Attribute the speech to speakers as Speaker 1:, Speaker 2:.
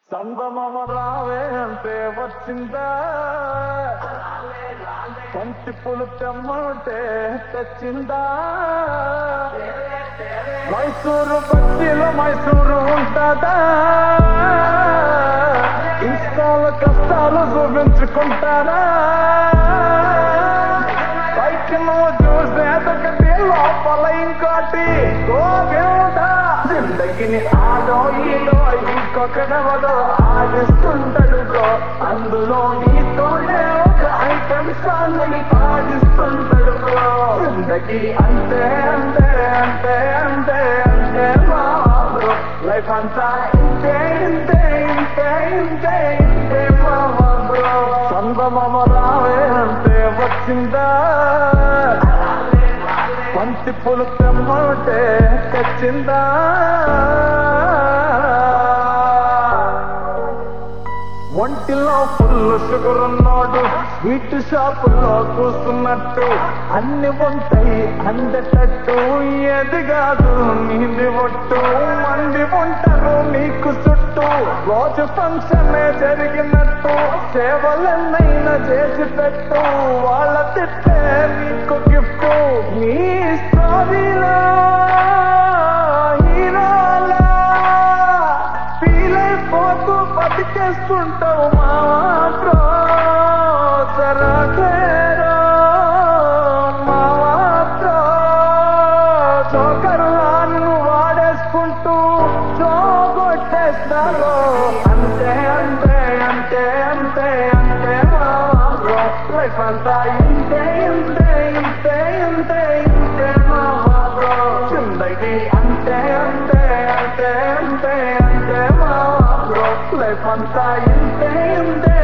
Speaker 1: సందమమ రావే అంటే వచ్చిందా కంటి పులు తెమ్మంటే తెచ్చిందా మైసూరు బజ్జీలో మైసూరు ఉంటుందా ఇష్టాల కష్టాలు చూపించుకుంటారా పైకి నువ్వు చూసేదొకటి లోపల ఇంకోటి గోవిందా జిందగిని ఆడో ఈడో ఇంకొకడెవడో ఆడిస్తుంటాడు బ్రో అందులో నీతోనే ఒక ఐటమ్ సాంగ్ ని పాడిస్తుంటాడు బ్రో జిందగి అంతే అంతే అంతే అంతే అంతే మా బ్రో లైఫ్ అంతా ఇంతే ఇంతే ఇంతే ఇంతే ఇంతే మా బ్రో చందమామ రావే అంటే వచ్చిందా పంచి పులు తెమ్మంటే తెచ్చిందా ఒంటిలో ఫుల్ షుగర్ ఉన్నాడు స్వీట్ షాపుల్లో కూస్తున్నట్టు అన్ని ఉంటాయి అందటట్టు ఏది కాదు నీది ఒట్టు మంది ఉంటారు నీకు చుట్టూ రోజు ఫంక్షన్ జరిగినట్టు సేవలన్నైనా చేసి పెట్టు వాళ్ళ తిట్టే నీకు గిఫ్ట్ నీ స్టోరీలో హీరోలా ఫీల్ అయిపోతూ బతికేస్తుంటావు మాత్రం సరకేరో మాత్రం చోకర్లాను వాడేసుకుంటూ చోగొట్టేస్తారు అంతే అంతే అంతే అంతే అంతే మాత్రం లైఫ్ అంతా ఇంతే ఇంతే ఇంతే ఇంతే ఇంతే మాత్రం జిందగీ అంతే అంతే అంతే అంతే అంతే మాత్రం లైఫ్ అంతా ఇంతే ఇంతే